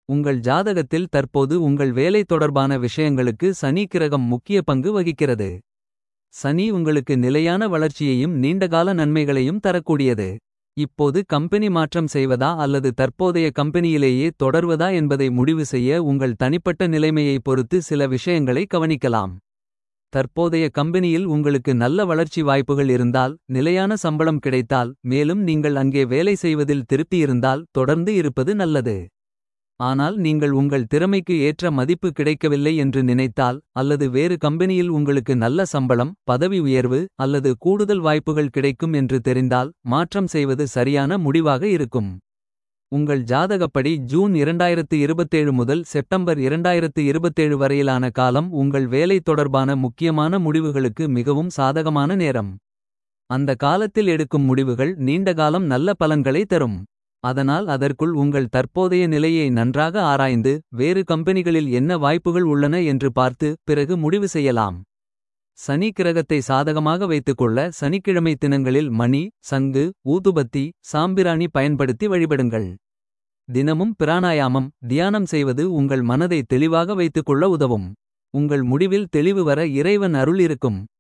உங்கள் ஜாதகத்தில் தற்போது உங்கள் வேலை தொடர்பான விஷயங்களுக்கு சனி கிரகம் முக்கிய பங்கு வகிக்கிறது. சனி உங்களுக்கு நிலையான வளர்ச்சியையும் நீண்டகால நன்மைகளையும் தரக்கூடியது. இப்போது கம்பெனி மாற்றம் செய்வதா அல்லது தற்போதைய கம்பெனியிலேயே தொடர்வதா என்பதை முடிவு செய்ய உங்கள் தனிப்பட்ட நிலைமையை பொறுத்து சில விஷயங்களை கவனிக்கலாம். தற்போதைய கம்பெனியில் உங்களுக்கு நல்ல வளர்ச்சி வாய்ப்புகள் இருந்தால். நிலையான சம்பளம் கிடைத்தால் மேலும் நீங்கள் அங்கே வேலை செய்வதில் திருப்தியிருந்தால் தொடர்ந்து இருப்பது நல்லது. ஆனால் நீங்கள் உங்கள் திறமைக்கு ஏற்ற மதிப்பு கிடைக்கவில்லை என்று நினைத்தால். அல்லது வேறு கம்பெனியில் உங்களுக்கு நல்ல சம்பளம். பதவி உயர்வு அல்லது கூடுதல் வாய்ப்புகள் கிடைக்கும் என்று தெரிந்தால். மாற்றம் செய்வது சரியான முடிவாக இருக்கும். உங்கள் ஜாதகப்படி ஜூன் 2027 முதல் செப்டம்பர் 2027 வரையிலான காலம் உங்கள் வேலை தொடர்பான முக்கியமான முடிவுகளுக்கு மிகவும் சாதகமான நேரம். அந்த காலத்தில் எடுக்கும் முடிவுகள் நீண்டகாலம் நல்ல பலன்களை தரும். அதனால் அதற்குள் உங்கள் தற்போதைய நிலையை நன்றாக ஆராய்ந்து. வேறு கம்பெனிகளில் என்ன வாய்ப்புகள் உள்ளன என்று பார்த்து. பிறகு முடிவு செய்யலாம். சனி கிரகத்தை சாதகமாக வைத்துக்கொள்ள சனிக்கிழமை தினங்களில் மணி சங்கு ஊதுபத்தி சாம்பிராணி பயன்படுத்தி வழிபடுங்கள். தினமும் பிராணாயாமம் தியானம் செய்வது உங்கள் மனதை தெளிவாக வைத்துக்கொள்ள உதவும். உங்கள் முடிவில் தெளிவு வர இறைவன் அருள் இருக்கும்.